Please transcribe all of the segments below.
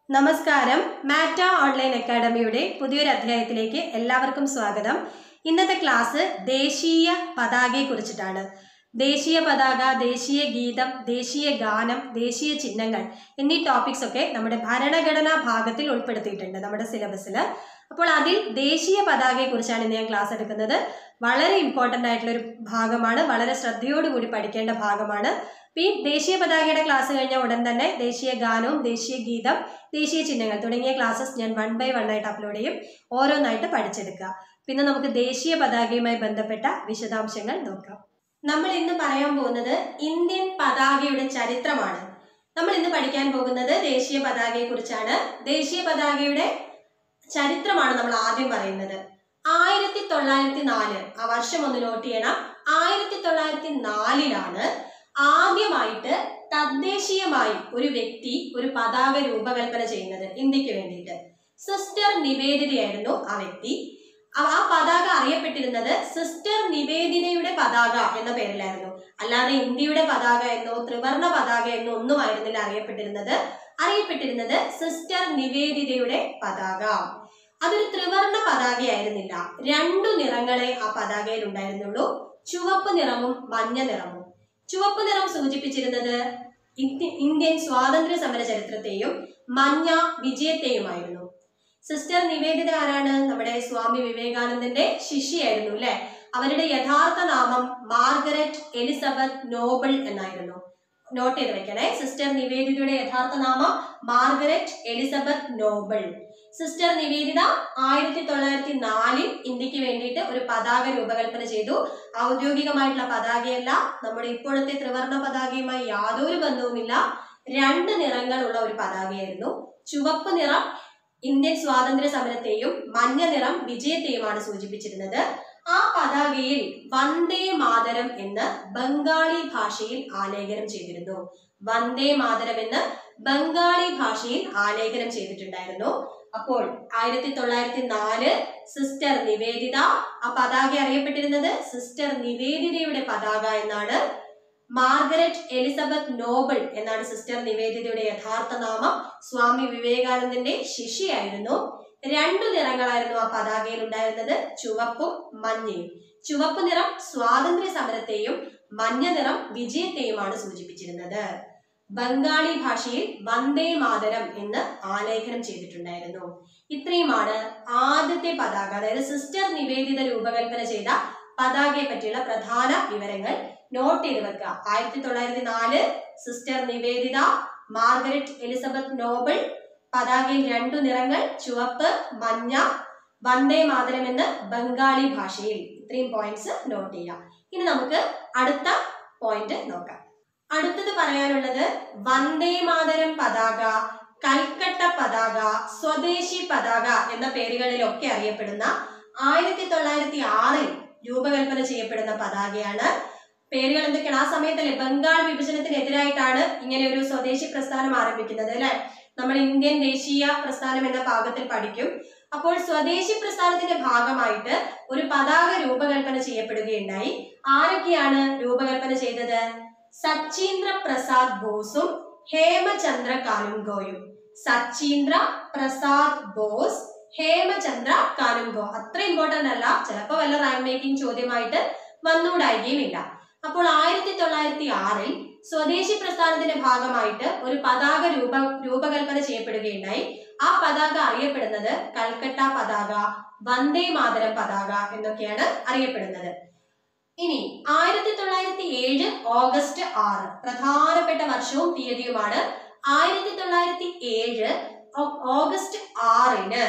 നമസ്കാരം മാറ്റ ഓൺലൈൻ അക്കാഡമിയുടെ പുതിയൊരു അധ്യായത്തിലേക്ക് എല്ലാവർക്കും സ്വാഗതം ഇന്നത്തെ ക്ലാസ് ദേശീയ പതാകയെ കുറിച്ചിട്ടാണ് ദേശീയ പതാക ദേശീയ ഗീതം ദേശീയ ഗാനം ദേശീയ ചിഹ്നങ്ങൾ എന്നീ ടോപ്പിക്സ് ഒക്കെ നമ്മുടെ ഭരണഘടനാ ഭാഗത്തിൽ ഉൾപ്പെടുത്തിയിട്ടുണ്ട് നമ്മുടെ സിലബസിൽ അപ്പോൾ അതിൽ ദേശീയ പതാകയെ കുറിച്ചാണ് ഇന്ന് ഞാൻ ക്ലാസ് എടുക്കുന്നത് വളരെ ഇമ്പോർട്ടൻ്റ് ആയിട്ടുള്ള ഒരു ഭാഗമാണ് വളരെ ശ്രദ്ധയോടുകൂടി പഠിക്കേണ്ട ഭാഗമാണ് അപ്പോൾ ഈ ദേശീയ പതാകയുടെ ക്ലാസ് കഴിഞ്ഞ ഉടൻ തന്നെ ദേശീയ ഗാനവും ദേശീയ ഗീതം ദേശീയ ചിഹ്നങ്ങൾ തുടങ്ങിയ ക്ലാസ്സസ് ഞാൻ വൺ ബൈ വൺ ആയിട്ട് അപ്ലോഡ് ചെയ്യും ഓരോന്നായിട്ട് പഠിച്ചെടുക്കുക പിന്നെ നമുക്ക് ദേശീയ പതാകയുമായി ബന്ധപ്പെട്ട വിശദാംശങ്ങൾ നോക്കാം നമ്മൾ ഇന്ന് പറയാൻ പോകുന്നത് ഇന്ത്യൻ പതാകയുടെ ചരിത്രമാണ് നമ്മൾ ഇന്ന് പഠിക്കാൻ പോകുന്നത് ദേശീയ പതാകയെ കുറിച്ചാണ് ദേശീയ പതാകയുടെ ചരിത്രമാണ് നമ്മൾ ആദ്യം പറയുന്നത് ആയിരത്തി തൊള്ളായിരത്തി നാല് ആ വർഷം ഒന്ന് നോട്ട് ചെയ്യണം ആയിരത്തി തൊള്ളായിരത്തി നാലിലാണ് ആദ്യമായിട്ട് തദ്ദേശീയമായി ഒരു വ്യക്തി ഒരു പതാക രൂപകൽപ്പന ചെയ്യുന്നത് ഇന്ത്യക്ക് വേണ്ടിയിട്ട് സിസ്റ്റർ നിവേദിതയായിരുന്നു ആ വ്യക്തി ആ ആ പതാക അറിയപ്പെട്ടിരുന്നത് സിസ്റ്റർ നിവേദിതയുടെ പതാക എന്ന പേരിലായിരുന്നു അല്ലാതെ ഇന്ത്യയുടെ പതാക എന്നോ ത്രിവർണ പതാക എന്നോ ഒന്നും ആയിരുന്നില്ല അറിയപ്പെട്ടിരുന്നത് അറിയപ്പെട്ടിരുന്നത് സിസ്റ്റർ നിവേദിതയുടെ പതാക അതൊരു ത്രിവർണ പതാകയായിരുന്നില്ല രണ്ടു നിറങ്ങളെ ആ പതാകയിൽ ഉണ്ടായിരുന്നുള്ളൂ ചുവപ്പ് നിറവും മഞ്ഞ നിറവും ചുവപ്പ് നിറം സൂചിപ്പിച്ചിരുന്നത് ഇന്ത്യ- ഇന്ത്യൻ സ്വാതന്ത്ര്യ സമര ചരിത്രത്തെയും മഞ്ഞ വിജയത്തെയുമായിരുന്നു സിസ്റ്റർ നിവേദിത ആരാണ് നമ്മുടെ സ്വാമി വിവേകാനന്ദന്റെ ശിഷ്യയായിരുന്നു അല്ലെ അവരുടെ യഥാർത്ഥ നാമം മാർഗരറ്റ് എലിസബത്ത് നോബിൾ എന്നായിരുന്നു നോട്ട് ചെയ്ത് വെക്കണേ സിസ്റ്റർ നിവേദിതയുടെ യഥാർത്ഥ നാമം Margaret Elizabeth Noble sister Nivedita ആയിരത്തി തൊള്ളായിരത്തി നാലിൽ ഇന്ത്യക്ക് വേണ്ടിയിട്ട് ഒരു പതാക രൂപകൽപ്പന ചെയ്തു ഔദ്യോഗികമായിട്ടുള്ള പതാകയല്ല നമ്മുടെ ഇപ്പോഴത്തെ ത്രിവർണ പതാകയുമായി യാതൊരു ബന്ധവുമില്ല രണ്ട് നിറങ്ങളുള്ള ഒരു പതാകയായിരുന്നു ചുവപ്പ് നിറം ഇന്ത്യൻ സ്വാതന്ത്ര്യ സമരത്തെയും മഞ്ഞ നിറം വിജയത്തെയുമാണ് സൂചിപ്പിച്ചിരുന്നത് ആ പതാകയിൽ വന്ദേ മാതരം എന്ന് ബംഗാളി ഭാഷയിൽ ആലേഖനം ചെയ്തിരുന്നു വന്ദേ മാതരം എന്ന് ബംഗാളി ഭാഷയിൽ ആലേഖനം ചെയ്തിട്ടുണ്ടായിരുന്നു അപ്പോൾ ആയിരത്തി തൊള്ളായിരത്തി നാല് സിസ്റ്റർ നിവേദിത ആ പതാക അറിയപ്പെട്ടിരുന്നത് സിസ്റ്റർ നിവേദിതയുടെ പതാക എന്നാണ് മാർഗരറ്റ് എലിസബത്ത് നോബിൾ എന്നാണ് സിസ്റ്റർ നിവേദിതയുടെ യഥാർത്ഥ നാമം സ്വാമി വിവേകാനന്ദന്റെ ശിഷ്യയായിരുന്നു രണ്ടു നിറങ്ങളായിരുന്നു ആ പതാകയിൽ ഉണ്ടായിരുന്നത് ചുവപ്പും മഞ്ഞയും ചുവപ്പ് നിറം സ്വാതന്ത്ര്യ സമരത്തെയും മഞ്ഞ നിറം വിജയത്തെയുമാണ് സൂചിപ്പിച്ചിരുന്നത് ബംഗാളി ഭാഷയിൽ വന്ദേ മാതരം എന്ന് ആലേഖനം ചെയ്തിട്ടുണ്ടായിരുന്നു ഇത്രയുമാണ് ആദ്യത്തെ പതാക അതായത് സിസ്റ്റർ നിവേദിത രൂപകൽപ്പന ചെയ്ത പതാകയെ പറ്റിയുള്ള പ്രധാന വിവരങ്ങൾ നോട്ട് ചെയ്ത് വെക്കുക ആയിരത്തി തൊള്ളായിരത്തി നാല് sister Nivedita Margaret Elizabeth Noble പതാകയിൽ രണ്ടു നിറങ്ങൾ ചുവപ്പ് മഞ്ഞ വന്ദേ മാതരം എന്ന് ബംഗാളി ഭാഷയിൽ ഇത്രയും പോയിന്റ്സ് നോട്ട് ചെയ്യാം ഇനി നമുക്ക് അടുത്ത പോയിന്റ് നോക്കാം അടുത്തത് പറയാനുള്ളത് വന്ദേ മാതരം പതാക കൽക്കട്ട പതാക സ്വദേശി പതാക എന്ന പേരുകളിലൊക്കെ അറിയപ്പെടുന്ന ആയിരത്തി തൊള്ളായിരത്തി ആറിൽ രൂപകൽപ്പന ചെയ്യപ്പെടുന്ന പതാകയാണ് പേരുകൾ എന്തൊക്കെയാണ് ആ സമയത്തല്ലേ ബംഗാൾ വിഭജനത്തിനെതിരായിട്ടാണ് ഇങ്ങനെ ഒരു സ്വദേശി പ്രസ്ഥാനം ആരംഭിക്കുന്നത് അല്ലെ നമ്മൾ ഇന്ത്യൻ ദേശീയ പ്രസ്ഥാനം എന്ന ഭാഗത്തിൽ പഠിക്കും അപ്പോൾ സ്വദേശി പ്രസ്ഥാനത്തിന്റെ ഭാഗമായിട്ട് ഒരു പതാക രൂപകൽപ്പന ചെയ്യപ്പെടുകയുണ്ടായി ആരൊക്കെയാണ് രൂപകൽപ്പന ചെയ്തത് സച്ചീന്ദ്ര പ്രസാദ് ബോസും ഹേമചന്ദ്ര കാനുങ്കോയും സച്ചീന്ദ്ര പ്രസാദ് ബോസ് ഹേമചന്ദ്ര കാനുങ്കോ അത്ര ഇമ്പോർട്ടന്റ് അല്ല ചിലപ്പോൾ വല്ല റാങ്ക് മേക്കിംഗ് ചോദ്യമായിട്ട് വന്നുകൂടായികയുമില്ല അപ്പോൾ ആയിരത്തി തൊള്ളായിരത്തി ആറിൽ സ്വദേശി പ്രസ്ഥാനത്തിന്റെ ഭാഗമായിട്ട് ഒരു പതാക രൂപ രൂപകൽപ്പന ചെയ്യപ്പെടുകയുണ്ടായി ആ പതാക അറിയപ്പെടുന്നത് കൽക്കട്ട പതാക വന്ദേ മാതരം പതാക എന്നൊക്കെയാണ് അറിയപ്പെടുന്നത് ഇനി ആയിരത്തി തൊള്ളായിരത്തി ഏഴ് ഓഗസ്റ്റ് ആറ് പ്രധാനപ്പെട്ട വർഷവും തീയതിയുമാണ് ആയിരത്തി തൊള്ളായിരത്തി ഏഴ് ഓ- ഓഗസ്റ്റ് ആറിന്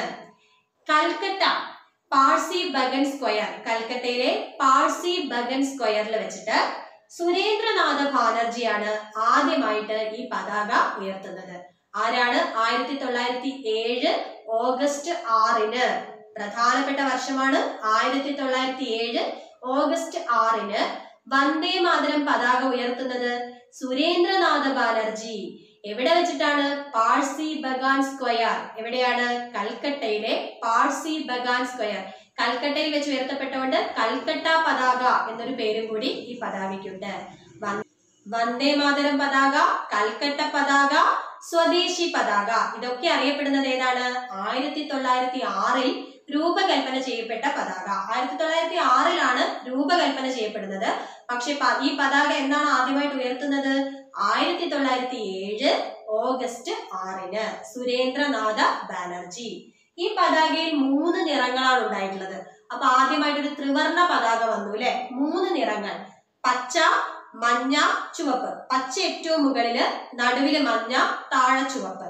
കൽക്കട്ട പാഴ്സി ബഗൻ സ്ക്വയർ കൽക്കട്ടയിലെ പാഴ്സി ബഗൻ സ്ക്വയറിൽ വെച്ചിട്ട് സുരേന്ദ്രനാഥ ബാനർജിയാണ് ആദ്യമായിട്ട് ഈ പതാക ഉയർത്തുന്നത് ആരാണ് ആയിരത്തി തൊള്ളായിരത്തി ഏഴ് ഓഗസ്റ്റ് ആറിന് പ്രധാനപ്പെട്ട വർഷമാണ് ആയിരത്തി തൊള്ളായിരത്തി ഏഴ് ഓഗസ്റ്റ് ആറിന് വന്ദേ മാതരം പതാക ഉയർത്തുന്നത് സുരേന്ദ്രനാഥ ബാനർജി എവിടെ വെച്ചിട്ടാണ് പാഴ്സി ബഗാൻ സ്ക്വയർ എവിടെയാണ് കൽക്കട്ടയിലെ പാഴ്സി ബഗാൻ സ്ക്വയർ കൽക്കട്ടയിൽ വെച്ച് ഉയർത്തപ്പെട്ടുകൊണ്ട് കൽക്കട്ട പതാക എന്നൊരു പേരും കൂടി ഈ പതാകയ്ക്കുണ്ട് വ- വന്ദേ മാതരം പതാക കൽക്കട്ട പതാക സ്വദേശി പതാക ഇതൊക്കെ അറിയപ്പെടുന്നത് ഏതാണ് ആയിരത്തി തൊള്ളായിരത്തി ആറിൽ രൂപകൽപ്പന ചെയ്യപ്പെട്ട പതാക ആയിരത്തി തൊള്ളായിരത്തി ആറിലാണ് രൂപകൽപ്പന ചെയ്യപ്പെടുന്നത് പക്ഷെ പ- ഈ പതാക എന്നാണ് ആദ്യമായിട്ട് ഉയർത്തുന്നത് ആയിരത്തി തൊള്ളായിരത്തി ഏഴ് ഓഗസ്റ്റ് ആറിന് സുരേന്ദ്രനാഥ ബാനർജി ഈ പതാകയിൽ മൂന്ന് നിറങ്ങളാണ് ഉണ്ടായിട്ടുള്ളത് അപ്പൊ ആദ്യമായിട്ട് ഒരു ത്രിവർണ പതാക വന്നു അല്ലെ മൂന്ന് നിറങ്ങൾ പച്ച മഞ്ഞ ചുവപ്പ് പച്ച ഏറ്റവും മുകളില് നടുവില് മഞ്ഞ താഴെ ചുവപ്പ്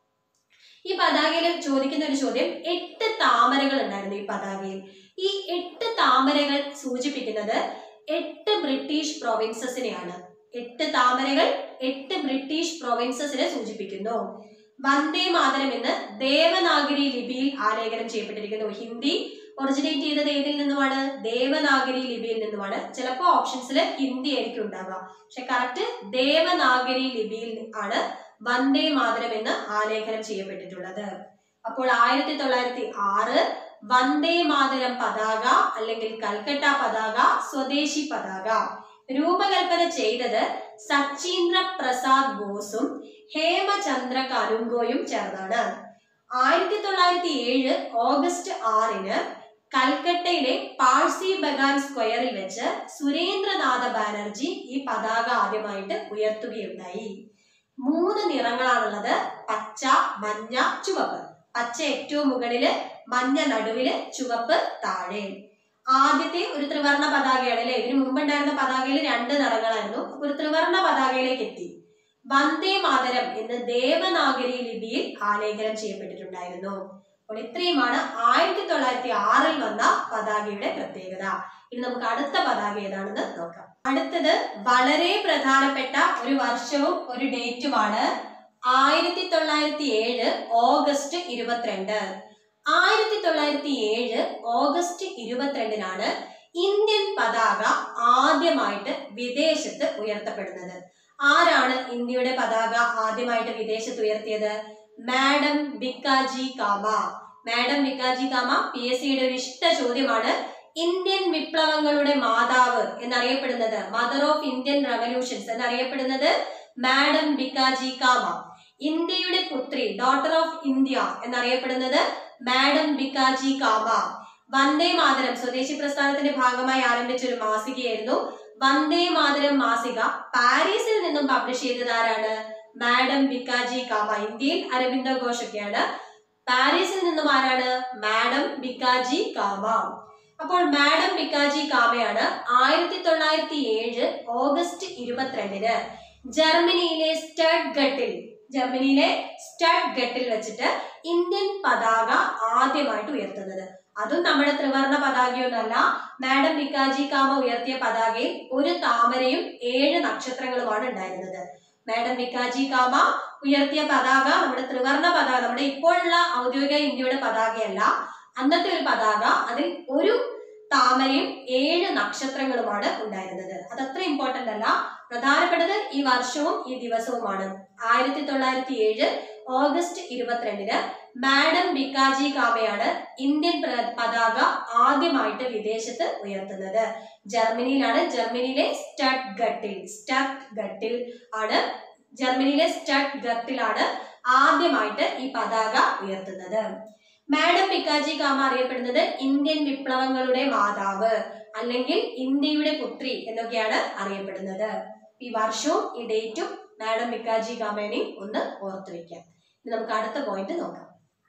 ഈ പതാകയിൽ ചോദിക്കുന്ന ഒരു ചോദ്യം എട്ട് താമരകൾ ഉണ്ടായിരുന്നു ഈ പതാകയിൽ ഈ എട്ട് താമരകൾ സൂചിപ്പിക്കുന്നത് എട്ട് ബ്രിട്ടീഷ് പ്രൊവിൻസസിനെയാണ് എട്ട് താമരകൾ എട്ട് ബ്രിട്ടീഷ് പ്രൊവിൻസസിനെ സൂചിപ്പിക്കുന്നു വന്ദേ മാതരം എന്ന് ദേവനാഗരി ലിപിയിൽ ആലേഖനം ചെയ്യപ്പെട്ടിരിക്കുന്നു ഹിന്ദി ഒറിജിനേറ്റ് ചെയ്തത് ഏതിൽ നിന്നുമാണ് ദേവനാഗരി ലിപിയിൽ നിന്നുമാണ് ചിലപ്പോൾ ഓപ്ഷൻസിൽ ഹിന്ദി ആയിരിക്കും ഉണ്ടാവുക പക്ഷെ കറക്റ്റ് ദേവനാഗരി ലിപിയിൽ ആണ് വന്ദേ മാതരം എന്ന് ആലേഖനം ചെയ്യപ്പെട്ടിട്ടുള്ളത് അപ്പോൾ ആയിരത്തി തൊള്ളായിരത്തി ആറ് വന്ദേ മാതരം പതാക അല്ലെങ്കിൽ കൽക്കട്ട പതാക സ്വദേശി പതാക രൂപകൽപ്പന ചെയ്തത് സച്ചീന്ദ്ര പ്രസാദ് ബോസും ഹേമചന്ദ്ര കരുങ്കോയും ചേർന്നാണ് ആയിരത്തി തൊള്ളായിരത്തി ഏഴ് ഓഗസ്റ്റ് ആറിന് കൽക്കട്ടയിലെ പാഴ്സി ബഗാൻ സ്ക്വയറിൽ വെച്ച് സുരേന്ദ്രനാഥ ബാനർജി ഈ പതാക ആദ്യമായിട്ട് ഉയർത്തുകയുണ്ടായി മൂന്ന് നിറങ്ങളാണുള്ളത് പച്ച മഞ്ഞ ചുവപ്പ് പച്ച ഏറ്റവും മുകളില് മഞ്ഞ നടുവില് ചുവപ്പ് താഴെ ആദ്യത്തെ ഒരു ത്രിവർണ പതാകയാണ് അല്ലെ ഇതിനു മുമ്പുണ്ടായിരുന്ന പതാകയിൽ രണ്ട് നിറങ്ങളായിരുന്നു അപ്പൊ ഒരു ത്രിവർണ പതാകയിലേക്ക് എത്തി വന്ദേ മാതരം എന്ന് ദേവനാഗരി ലിപിയിൽ ആലേഖനം ചെയ്യപ്പെട്ടിട്ടുണ്ടായിരുന്നു അപ്പോൾ ഇത്രയുമാണ് ആയിരത്തി തൊള്ളായിരത്തി ആറിൽ വന്ന പതാകയുടെ പ്രത്യേകത ഇനി നമുക്ക് അടുത്ത പതാക ഏതാണെന്ന് നോക്കാം അടുത്തത് വളരെ പ്രധാനപ്പെട്ട ഒരു വർഷവും ഒരു ഡേറ്റുമാണ് ആയിരത്തി തൊള്ളായിരത്തി ഏഴ് ഓഗസ്റ്റ് ഇരുപത്തിരണ്ട് ആയിരത്തി തൊള്ളായിരത്തി ഏഴ് ഓഗസ്റ്റ് ഇരുപത്തിരണ്ടിനാണ് ഇന്ത്യൻ പതാക ആദ്യമായിട്ട് വിദേശത്ത് ഉയർത്തപ്പെടുന്നത് ആരാണ് ഇന്ത്യയുടെ പതാക ആദ്യമായിട്ട് വിദേശത്ത് ഉയർത്തിയത് madam Bhikaji Cama madam Bhikaji Cama P S സിയുടെ ഒരു ഇഷ്ട ചോദ്യമാണ് ഇന്ത്യൻ വിപ്ലവങ്ങളുടെ മാതാവ് എന്നറിയപ്പെടുന്നത് മദർ ഓഫ് ഇന്ത്യൻ റവല്യൂഷൻസ് എന്നറിയപ്പെടുന്നത് മാഡം ബിക്കാജി കാമ ഇന്ത്യയുടെ പുത്രി ഡോട്ടർ ഓഫ് ഇന്ത്യ എന്നറിയപ്പെടുന്നത് മാഡം ബിക്കാജി കാമ വന്ദേ മാതരം സ്വദേശി പ്രസ്ഥാനത്തിന്റെ ഭാഗമായി ആരംഭിച്ച ഒരു മാസികയായിരുന്നു വന്ദേ മാതരം മാസിക പാരീസിൽ നിന്നും പബ്ലിഷ് ചെയ്തത് ആരാണ് മാഡം ബിക്കാജി കാമ ഇന്ത്യയിൽ അരവിന്ദ ഘോഷൊക്കെയാണ് പാരീസിൽ നിന്നും ആരാണ് മാഡം ബിക്കാജി കാമ അപ്പോൾ മാഡം ബിക്കാജി കാമയാണ് ആയിരത്തി തൊള്ളായിരത്തി ഏഴ് ഓഗസ്റ്റ് ഇരുപത്തിരണ്ടിന് ജർമ്മനിയിലെ സ്റ്റഡ് ഗട്ടിൽ ജർമ്മനിയിലെ സ്റ്റഡ് ഗട്ടിൽ വെച്ചിട്ട് ഇന്ത്യൻ പതാക ആദ്യമായിട്ട് ഉയർത്തുന്നത് അതും നമ്മുടെ ത്രിവർണ പതാകയൊന്നല്ല മാഡം ബിക്കാജി കാമ ഉയർത്തിയ പതാകയിൽ ഒരു താമരയും ഏഴ് നക്ഷത്രങ്ങളുമാണ് ഉണ്ടായിരുന്നത് മാഡം ബിക്കാജി കാമ ഉയർത്തിയ പതാക നമ്മുടെ ത്രിവർണ പതാക നമ്മുടെ ഇപ്പോഴുള്ള ഔദ്യോഗിക ഇന്ത്യയുടെ പതാകയല്ല അന്നത്തെ ഒരു പതാക അതിൽ ഒരു താമരയും ഏഴ് നക്ഷത്രങ്ങളുമാണ് ഉണ്ടായിരുന്നത് അത് അത്ര ഇമ്പോർട്ടന്റ് അല്ല പ്രധാനപ്പെട്ടത് ഈ വർഷവും ഈ ദിവസവുമാണ് ആയിരത്തി തൊള്ളായിരത്തി ഏഴ് ഓഗസ്റ്റ് ഇരുപത്തിരണ്ടിന് മാഡം ബിക്കാജി കാമയാണ് ഇന്ത്യൻ പ്ര- പതാക ആദ്യമായിട്ട് വിദേശത്ത് ഉയർത്തുന്നത് ജർമ്മനിയിലാണ് ജർമ്മനിയിലെ സ്റ്റഡ് ഗട്ടിൽ സ്റ്റഡ് ഗട്ടിൽ ആണ് ജർമ്മനിയിലെ സ്റ്റഡ് ഗട്ടിലാണ് ആദ്യമായിട്ട് ഈ പതാക ഉയർത്തുന്നത് മാഡം ബിക്കാജി കാമ അറിയപ്പെടുന്നത് ഇന്ത്യൻ വിപ്ലവങ്ങളുടെ മാതാവ് അല്ലെങ്കിൽ ഇന്ത്യയുടെ പുത്രി എന്നൊക്കെയാണ് അറിയപ്പെടുന്നത് ഈ വർഷവും ഈ ഡേറ്റും മാഡം ബിക്കാജി കാമേനെയും ഒന്ന് ഓർത്തു വെക്കാം ഇനി നമുക്ക് അടുത്ത പോയിന്റ് നോക്കാം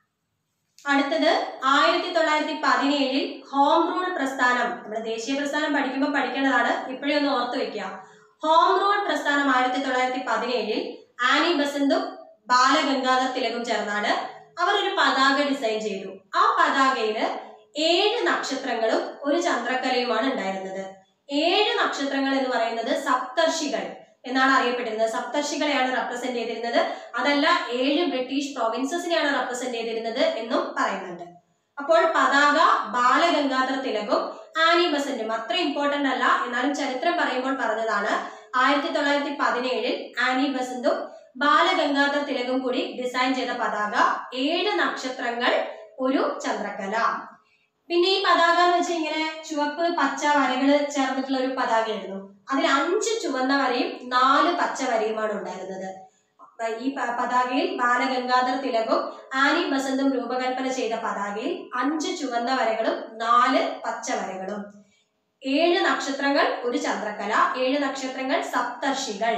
അടുത്തത് ആയിരത്തി തൊള്ളായിരത്തി പതിനേഴിൽ ഹോം റൂൾ പ്രസ്ഥാനം നമ്മുടെ ദേശീയ പ്രസ്ഥാനം പഠിക്കുമ്പോൾ പഠിക്കേണ്ടതാണ് ഇപ്പോഴേ ഒന്ന് ഓർത്തു വെക്കുക ഹോം റൂൾ പ്രസ്ഥാനം ആയിരത്തി തൊള്ളായിരത്തി പതിനേഴിൽ ആനി ബസന്തും ബാലഗംഗാധർ തിലകും ചേർന്നാണ് അവർ ഒരു പതാക ഡിസൈൻ ചെയ്തു ആ പതാകയില് ഏഴ് നക്ഷത്രങ്ങളും ഒരു ചന്ദ്രക്കലയുമാണ് ഉണ്ടായിരുന്നത് ഏഴ് നക്ഷത്രങ്ങൾ എന്ന് പറയുന്നത് സപ്തർഷികൾ എന്നാണ് അറിയപ്പെട്ടിരുന്നത് സപ്തർഷികളെയാണ് റെപ്രസെന്റ് ചെയ്തിരുന്നത് അതല്ല ഏഴ് ബ്രിട്ടീഷ് പ്രൊവിൻസസിനെയാണ് റെപ്രസെന്റ് ചെയ്തിരുന്നത് എന്നും പറയുന്നുണ്ട് അപ്പോൾ പതാക ബാലഗംഗാധർ തിലകും ആനി ബസന്റും അത്ര ഇമ്പോർട്ടന്റ് അല്ല എന്നാലും ചരിത്രം പറയുമ്പോൾ പറഞ്ഞതാണ് ആയിരത്തി തൊള്ളായിരത്തി പതിനേഴിൽ ആനി ബസന്തും ബാലഗംഗാധർ തിലകും കൂടി ഡിസൈൻ ചെയ്ത പതാക ഏഴ് നക്ഷത്രങ്ങൾ ഒരു ചന്ദ്രക്കല പിന്നെ ഈ പതാക എന്ന് വെച്ചാൽ ഇങ്ങനെ ചുവപ്പ് പച്ച വരകള് ചേർന്നിട്ടുള്ള ഒരു പതാകയായിരുന്നു അതിൽ അഞ്ച് ചുവന്ന വരയും നാല് പച്ച വരയുമാണ് ഉണ്ടായിരുന്നത് പ- ഈ പ- പതാകയിൽ ബാലഗംഗാധർ തിലകും ആനി ബസന്തും രൂപകൽപ്പന ചെയ്ത പതാകയിൽ അഞ്ച് ചുവന്ന വരകളും നാല് പച്ച വരകളും ഏഴ് നക്ഷത്രങ്ങൾ ഒരു ചന്ദ്രക്കല ഏഴ് നക്ഷത്രങ്ങൾ സപ്തർഷികൾ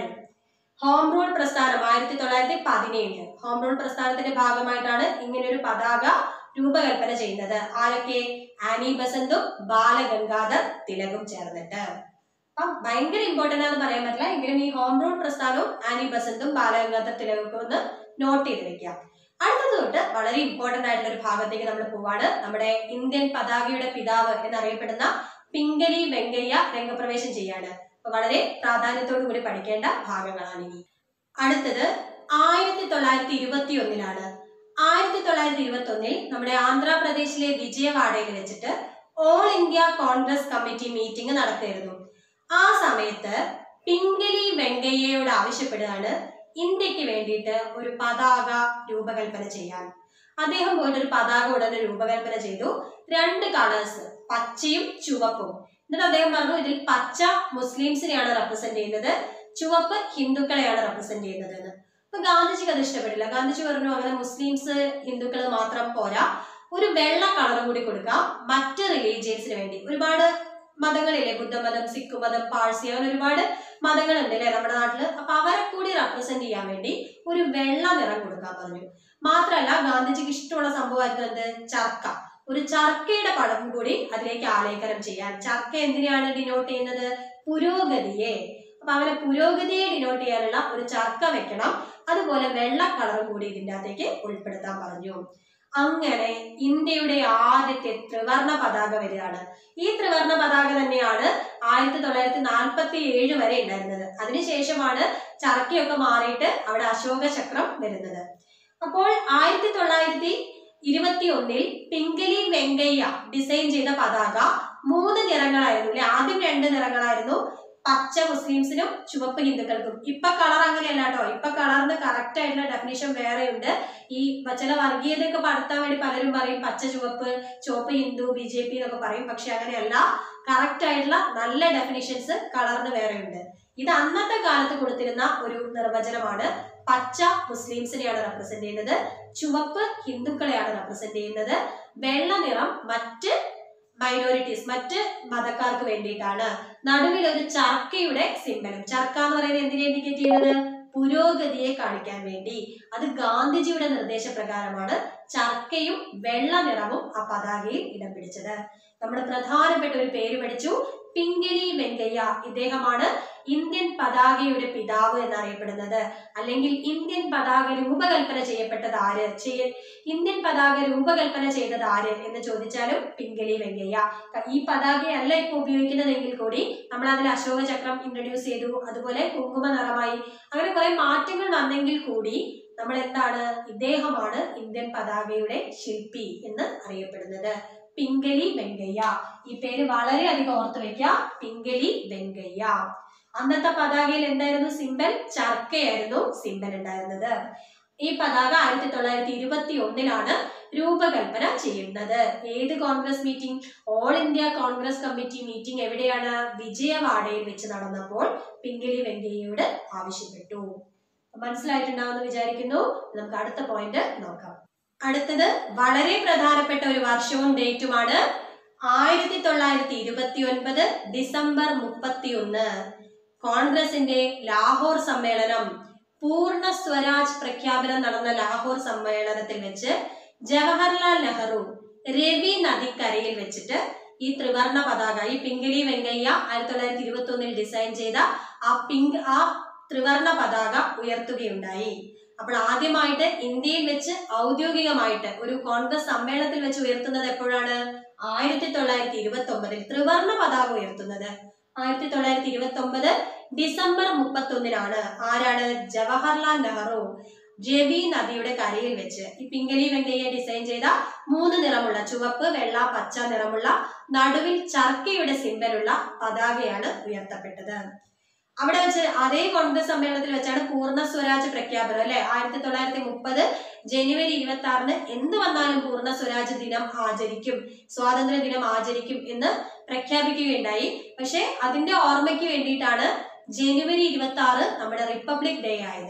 ഹോം റൂൾ പ്രസ്ഥാനം ആയിരത്തി തൊള്ളായിരത്തി പതിനേഴ് ഹോം റൂൾ പ്രസ്ഥാനത്തിന്റെ ഭാഗമായിട്ടാണ് ഇങ്ങനൊരു പതാക രൂപകൽപ്പന ചെയ്യുന്നത് ആരൊക്കെ ആനി ബസന്തും ബാലഗംഗാധർ തിലകും ചേർന്നിട്ട് അപ്പം ഭയങ്കര ഇമ്പോർട്ടന്റ് ആണെന്ന് പറയാൻ പറ്റില്ല എങ്കിലും ഈ ഹോം റൂൾ പ്രസ്ഥാനവും ആനി ബസന്തും ബാലഗംഗാധർ തിലകും ഒന്ന് നോട്ട് ചെയ്ത് വെക്കാം അടുത്തത് തൊട്ട് വളരെ ഇമ്പോർട്ടന്റ് ആയിട്ടുള്ള ഒരു ഭാഗത്തേക്ക് നമ്മൾ പോവാണ് നമ്മുടെ ഇന്ത്യൻ പതാകയുടെ പിതാവ് എന്നറിയപ്പെടുന്ന പിംഗലി വെങ്കയ്യ രംഗപ്രവേശം ചെയ്യാണ് അപ്പൊ വളരെ പ്രാധാന്യത്തോടു കൂടി പഠിക്കേണ്ട ഭാഗങ്ങളാണ് ഇനി അടുത്തത് ആയിരത്തി തൊള്ളായിരത്തി ഇരുപത്തി ഒന്നിലാണ് ആയിരത്തി തൊള്ളായിരത്തി ഇരുപത്തി ഒന്നിൽ നമ്മുടെ ആന്ധ്രാപ്രദേശിലെ വിജയവാഡയിൽ വെച്ചിട്ട് all India Congress committee meeting നടത്തിയിരുന്നു ആ സമയത്ത് പിംഗലി വെങ്കയ്യയോട് ആവശ്യപ്പെടുകയാണ് ഇന്ത്യക്ക് വേണ്ടിയിട്ട് ഒരു പതാക രൂപകൽപ്പന ചെയ്യാൻ അദ്ദേഹം പോയിട്ട് ഒരു പതാക ഉടനെ രൂപകൽപ്പന ചെയ്തു രണ്ട് കളേഴ്സ് പച്ചയും ചുവപ്പും എന്നിട്ട് അദ്ദേഹം പറഞ്ഞു ഇതിൽ പച്ച മുസ്ലിംസിനെയാണ് റെപ്രസെന്റ് ചെയ്യുന്നത് ചുവപ്പ് ഹിന്ദുക്കളെയാണ് റെപ്രസെന്റ് ചെയ്യുന്നത് എന്ന് അപ്പൊ ഗാന്ധിജിക്ക് അത് ഇഷ്ടപ്പെട്ടില്ല ഗാന്ധിജി പറഞ്ഞു അങ്ങനെ മുസ്ലിംസ് ഹിന്ദുക്കൾ മാത്രം പോരാ ഒരു വെള്ള കളറും കൂടി കൊടുക്കാം മറ്റ് റിലീജിയൻസിന് വേണ്ടി ഒരുപാട് മതങ്ങളില്ലേ ബുദ്ധമതം സിഖ് മതം പാഴ്സി അങ്ങനെ ഒരുപാട് മതങ്ങളുണ്ട് അല്ലേ നമ്മുടെ നാട്ടില് അപ്പൊ അവരെ കൂടി റെപ്രസെന്റ് ചെയ്യാൻ വേണ്ടി ഒരു വെള്ള നിറം കൊടുക്കാൻ പറഞ്ഞു മാത്രമല്ല ഗാന്ധിജിക്ക് ഇഷ്ടമുള്ള സംഭവമായിരുന്നു എന്ത് ചർക്ക ഒരു ചർക്കയുടെ പടം കൂടി അതിലേക്ക് ആലേഖനം ചെയ്യാൻ ചർക്ക എന്തിനാണ് ഡിനോട്ട് ചെയ്യുന്നത് പുരോഗതിയെ അപ്പൊ അവനെ പുരോഗതിയെ ഡിനോട്ട് ചെയ്യാനുള്ള ഒരു ചർക്ക വെക്കണം അതുപോലെ വെള്ള കളറും കൂടി ഇതിൻ്റെ അകത്തേക്ക് ഉൾപ്പെടുത്താൻ പറഞ്ഞു അങ്ങനെ ഇന്ത്യയുടെ ആദ്യത്തെ ത്രിവർണ പതാക വരികയാണ് ഈ ത്രിവർണ പതാക തന്നെയാണ് ആയിരത്തി തൊള്ളായിരത്തി നാൽപ്പത്തി ഏഴ് വരെ ഉണ്ടായിരുന്നത് അതിനുശേഷമാണ് ചർക്കയൊക്കെ മാറിയിട്ട് അവിടെ അശോക ചക്രം വരുന്നത് അപ്പോൾ ആയിരത്തി തൊള്ളായിരത്തി ഇരുപത്തി ഒന്നിൽ പിംഗലി വെങ്കയ്യ ഡിസൈൻ ചെയ്ത പതാക മൂന്ന് നിറങ്ങളായിരുന്നു അല്ലെ ആദ്യം രണ്ട് നിറങ്ങളായിരുന്നു പച്ച മുസ്ലിംസിനും ചുവപ്പ് ഹിന്ദുക്കൾക്കും ഇപ്പൊ കളർ അങ്ങനെയല്ല കേട്ടോ ഇപ്പൊ കളറിന് കറക്റ്റ് ആയിട്ടുള്ള ഡെഫിനേഷൻ വേറെയുണ്ട് ഈ ചില വർഗീയതയൊക്കെ പടർത്താൻ വേണ്ടി പലരും പറയും പച്ച ചുവപ്പ് ചുവപ്പ് ഹിന്ദു ബി ജെ പി എന്നൊക്കെ പറയും പക്ഷെ അങ്ങനെയല്ല കറക്റ്റ് ആയിട്ടുള്ള നല്ല ഡെഫിനിഷൻസ് കളറിന് വേറെയുണ്ട് ഇത് അന്നത്തെ കാലത്ത് കൊടുത്തിരുന്ന ഒരു നിർവചനമാണ് പച്ച മുസ്ലിംസിനെയാണ് റെപ്രസെന്റ് ചെയ്യുന്നത് ചുവപ്പ് ഹിന്ദുക്കളെയാണ് റെപ്രസെന്റ് ചെയ്യുന്നത് വെള്ള നിറം മറ്റ് മൈനോറിറ്റീസ് മറ്റ് മതക്കാർക്ക് വേണ്ടിയിട്ടാണ് നടുവിൽ ഒരു ചർക്കയുടെ സിമ്പലും ചർക്ക എന്ന് പറയുന്നത് എന്തിനെ ഇൻഡിക്കേറ്റ് ചെയ്യുന്നത് പുരോഗതിയെ കാണിക്കാൻ വേണ്ടി അത് ഗാന്ധിജിയുടെ നിർദ്ദേശപ്രകാരമാണ് ചർക്കയും വെള്ള നിറവും ആ പതാകയിൽ ഇടം പിടിച്ചത് നമ്മൾ പ്രധാനപ്പെട്ട ഒരു പേര് പഠിച്ചു പിംഗലി വെങ്കയ്യ ഇദ്ദേഹമാണ് ഇന്ത്യൻ പതാകയുടെ പിതാവ് എന്നറിയപ്പെടുന്നത് അല്ലെങ്കിൽ ഇന്ത്യൻ പതാക രൂപകൽപ്പന ചെയ്യപ്പെട്ടത് ആര് ചെയ്യ ഇന്ത്യൻ പതാക രൂപകൽപ്പന ചെയ്തത് ആര് എന്ന് ചോദിച്ചാലും പിംഗലി വെങ്കയ്യ ക- ഈ പതാകയല്ല ഇപ്പൊ ഉപയോഗിക്കുന്നതെങ്കിൽ കൂടി നമ്മൾ അതിൽ അശോക ചക്രം ഇൻട്രൊഡ്യൂസ് ചെയ്തു അതുപോലെ കുങ്കുമ നിറമായി അങ്ങനെ കുറെ മാറ്റങ്ങൾ വന്നെങ്കിൽ കൂടി നമ്മൾ എന്താണ് ഇദ്ദേഹമാണ് ഇന്ത്യൻ പതാകയുടെ ശില്പി എന്ന് അറിയപ്പെടുന്നത് പിംഗലി വെങ്കയ്യ ഈ പേര് വളരെയധികം ഓർത്ത് വെക്കുക പിംഗലി വെങ്കയ്യ അന്നത്തെ പതാകയിൽ എന്തായിരുന്നു സിമ്പൽ ചർക്കയായിരുന്നു സിമ്പൽ ഉണ്ടായിരുന്നത് ഈ പതാക ആയിരത്തി തൊള്ളായിരത്തി ഇരുപത്തി ഒന്നിലാണ് രൂപകൽപ്പന ചെയ്യുന്നത് ഏത് Congress meeting all India Congress committee meeting എവിടെയാണ് വിജയവാഡയിൽ വെച്ച് നടന്നപ്പോൾ പിംഗലി വെങ്കയ്യയോട് ആവശ്യപ്പെട്ടു മനസ്സിലായിട്ടുണ്ടാവുമെന്ന് വിചാരിക്കുന്നു നമുക്ക് അടുത്ത പോയിന്റ് നോക്കാം അടുത്തത് വളരെ പ്രധാനപ്പെട്ട ഒരു വർഷവും ഡേറ്റുമാണ് ആയിരത്തി തൊള്ളായിരത്തി ഇരുപത്തി ഒൻപത് ഡിസംബർ മുപ്പത്തി ഒന്ന് കോൺഗ്രസിന്റെ ലാഹോർ സമ്മേളനം പൂർണ്ണ സ്വരാജ് പ്രഖ്യാപനം നടന്ന ലാഹോർ സമ്മേളനത്തിൽ വെച്ച് ജവഹർലാൽ നെഹ്റു രവി നദിക്കരയിൽ വെച്ചിട്ട് ഈ ത്രിവർണ പതാക ഈ പിംഗലി വെങ്കയ്യ ആയിരത്തി തൊള്ളായിരത്തി ഇരുപത്തി ഒന്നിൽ ഡിസൈൻ ചെയ്ത ആ പിങ്ക് ആ ത്രിവർണ പതാക ഉയർത്തുകയുണ്ടായി അപ്പോൾ ആദ്യമായിട്ട് ഇന്ത്യയിൽ വെച്ച് ഔദ്യോഗികമായിട്ട് ഒരു കോൺഗ്രസ് സമ്മേളനത്തിൽ വെച്ച് ഉയർത്തുന്നത് എപ്പോഴാണ് ആയിരത്തി തൊള്ളായിരത്തി ഇരുപത്തി ഒമ്പതിൽ ത്രിവർണ പതാക ഉയർത്തുന്നത് ആയിരത്തി തൊള്ളായിരത്തി ഇരുപത്തി ഒമ്പത് ഡിസംബർ മുപ്പത്തി ഒന്നിനാണ് ആരാണ് ജവഹർലാൽ നെഹ്റു രവി നദിയുടെ കരയിൽ വെച്ച് ഈ പിംഗലി വെങ്കയ്യ ഡിസൈൻ ചെയ്ത മൂന്ന് നിറമുള്ള ചുവപ്പ് വെള്ള പച്ച നിറമുള്ള നടുവിൽ ചർക്കയുടെ സിമ്പലുള്ള പതാകയാണ് ഉയർത്തപ്പെട്ടത് അവിടെ വെച്ച് അതേ കോൺഗ്രസ് സമ്മേളനത്തിൽ വെച്ചാണ് പൂർണ്ണ സ്വരാജ് പ്രഖ്യാപനം അല്ലെ ആയിരത്തി തൊള്ളായിരത്തി മുപ്പത് ജനുവരി ഇരുപത്തി ആറിന് എന്ത് വന്നാലും പൂർണ്ണ സ്വരാജ് ദിനം ആചരിക്കും സ്വാതന്ത്ര്യ ദിനം ആചരിക്കും എന്ന് പ്രഖ്യാപിക്കുകയുണ്ടായി പക്ഷെ അതിന്റെ ഓർമ്മയ്ക്ക് വേണ്ടിയിട്ടാണ് ജനുവരി ഇരുപത്തി ആറ് നമ്മുടെ റിപ്പബ്ലിക് ഡേ ആയത്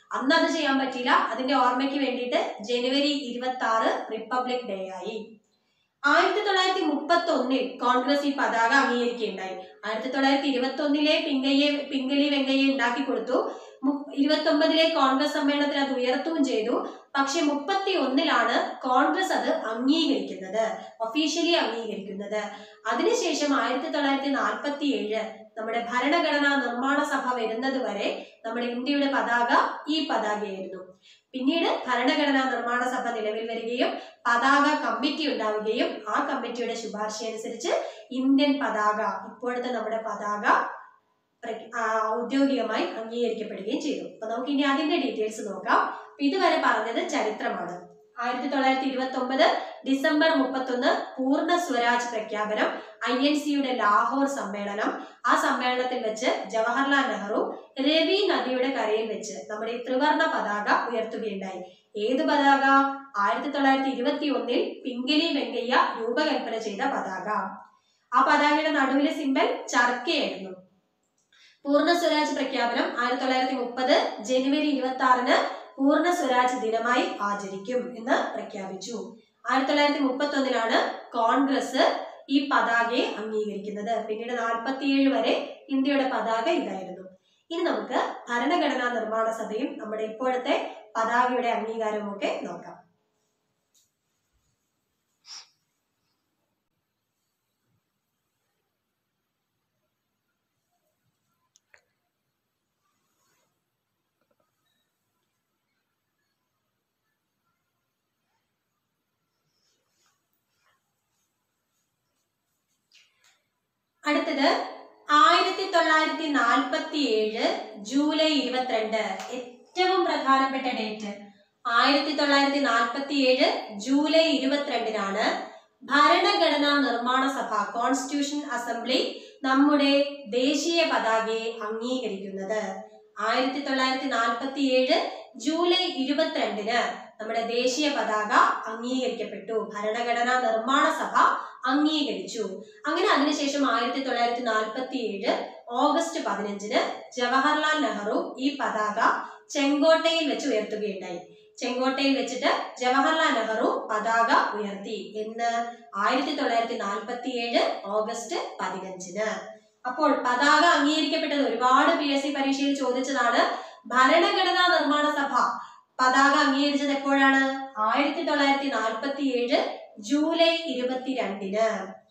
അന്ന് അത് ചെയ്യാൻ പറ്റിയില്ല അതിന്റെ ഓർമ്മയ്ക്ക് വേണ്ടിയിട്ട് ജനുവരി ഇരുപത്തി ആറ് റിപ്പബ്ലിക് ഡേ ആയി ആയിരത്തി തൊള്ളായിരത്തി മുപ്പത്തി ഒന്നിൽ കോൺഗ്രസ് ഈ പതാക അംഗീകരിക്കുകയുണ്ടായി ആയിരത്തി തൊള്ളായിരത്തി ഇരുപത്തി ഒന്നിലെ പിങ്കയ്യെ പിങ്കലി വെങ്കയ്യെ ഉണ്ടാക്കി കൊടുത്തു ഇരുപത്തി ഒമ്പതിലെ കോൺഗ്രസ് സമ്മേളനത്തിൽ അത് ഉയർത്തുകയും ചെയ്തു പക്ഷെ മുപ്പത്തി ഒന്നിലാണ് കോൺഗ്രസ് അത് അംഗീകരിക്കുന്നത് ഒഫീഷ്യലി അംഗീകരിക്കുന്നത് അതിനുശേഷം ആയിരത്തി തൊള്ളായിരത്തി നാൽപ്പത്തി ഏഴ് നമ്മുടെ ഭരണഘടനാ നിർമ്മാണ സഭ വരുന്നത് വരെ നമ്മുടെ ഇന്ത്യയുടെ പതാക ഈ പതാകയായിരുന്നു പിന്നീട് ഭരണഘടനാ നിർമ്മാണ സഭ നിലവിൽ വരികയും പതാക കമ്മിറ്റി ഉണ്ടാവുകയും ആ കമ്മിറ്റിയുടെ ശുപാർശ അനുസരിച്ച് ഇന്ത്യൻ പതാക ഇപ്പോഴത്തെ നമ്മുടെ പതാക പ്ര- ആ, ഔദ്യോഗികമായി അംഗീകരിക്കപ്പെടുകയും ചെയ്തു അപ്പൊ നമുക്ക് ഇനി അതിന്റെ ഡീറ്റെയിൽസ് നോക്കാം അപ്പൊ ഇതുവരെ പറഞ്ഞത് ചരിത്രമാണ് ആയിരത്തി തൊള്ളായിരത്തി ഇരുപത്തി ഒമ്പത് ഡിസംബർ മുപ്പത്തൊന്ന് പൂർണ്ണ സ്വരാജ് പ്രഖ്യാപനം ഐ എൻ സിയുടെ ലാഹോർ സമ്മേളനം ആ സമ്മേളനത്തിൽ വെച്ച് ജവഹർലാൽ നെഹ്റു രവി നദിയുടെ കരയിൽ വെച്ച് നമ്മുടെ ഈ ത്രിവർണ പതാക ഉയർത്തുകയുണ്ടായി ഏത് പതാക ആയിരത്തി തൊള്ളായിരത്തി ഇരുപത്തി ഒന്നിൽ പിങ്കിലി വെങ്കയ്യ രൂപകൽപ്പന ചെയ്ത പതാക ആ പതാകയുടെ നടുവിലെ സിമ്പൽ ചർക്കയായിരുന്നു പൂർണ്ണ സ്വരാജ് പ്രഖ്യാപനം ആയിരത്തി തൊള്ളായിരത്തി മുപ്പത് ജനുവരി ഇരുപത്തി ആറിന് പൂർണ്ണ സ്വരാജ് ദിനമായി ആചരിക്കും എന്ന് പ്രഖ്യാപിച്ചു ആയിരത്തി തൊള്ളായിരത്തി മുപ്പത്തി ഒന്നിലാണ് കോൺഗ്രസ് ഈ പതാകയെ അംഗീകരിക്കുന്നത് പിന്നീട് നാൽപ്പത്തിയേഴ് വരെ ഇന്ത്യയുടെ പതാക ഇതായിരുന്നു ഇനി നമുക്ക് ഭരണഘടനാ നിർമ്മാണ സഭയും നമ്മുടെ ഇപ്പോഴത്തെ പതാകയുടെ അംഗീകാരവും ഒക്കെ നോക്കാം അടുത്തത് ആയിരത്തി തൊള്ളായിരത്തി നാൽപ്പത്തി ഏഴ് ജൂലൈ ഇരുപത്തിരണ്ട് ഏറ്റവും പ്രധാനപ്പെട്ട ഡേറ്റ് ആയിരത്തി തൊള്ളായിരത്തി നാൽപ്പത്തി ഏഴ് ജൂലൈ ഇരുപത്തിരണ്ടിനാണ് ഭരണഘടനാ നിർമ്മാണ സഭ കോൺസ്റ്റിറ്റ്യൂഷൻ അസംബ്ലി നമ്മുടെ ദേശീയ പതാകയെ അംഗീകരിക്കുന്നത് ആയിരത്തി തൊള്ളായിരത്തി നാൽപ്പത്തി ഏഴ് ജൂലൈ ഇരുപത്തിരണ്ടിന് നമ്മുടെ ദേശീയ പതാക അംഗീകരിക്കപ്പെട്ടു ഭരണഘടനാ നിർമ്മാണ സഭ അംഗീകരിച്ചു അങ്ങനെ അതിനുശേഷം ആയിരത്തി തൊള്ളായിരത്തി നാൽപ്പത്തി ഏഴ് ഓഗസ്റ്റ് പതിനഞ്ചിന് ജവഹർലാൽ നെഹ്റു ഈ പതാക ചെങ്കോട്ടയിൽ വെച്ച് ഉയർത്തുകയുണ്ടായി ചെങ്കോട്ടയിൽ വെച്ചിട്ട് ജവഹർലാൽ നെഹ്റു പതാക ഉയർത്തി എന്ന് ആയിരത്തി തൊള്ളായിരത്തി നാൽപ്പത്തി ഏഴ് ഓഗസ്റ്റ് പതിനഞ്ചിന് അപ്പോൾ പതാക അംഗീകരിക്കപ്പെട്ടത് ഒരുപാട് പി എസ് സി പരീക്ഷയിൽ ചോദിച്ചതാണ് ഭരണഘടനാ നിർമ്മാണ സഭ പതാക അംഗീകരിച്ചത് എപ്പോഴാണ് ആയിരത്തി തൊള്ളായിരത്തി നാൽപ്പത്തി ഏഴ് ജൂലൈ ഇരുപത്തിരണ്ടിന്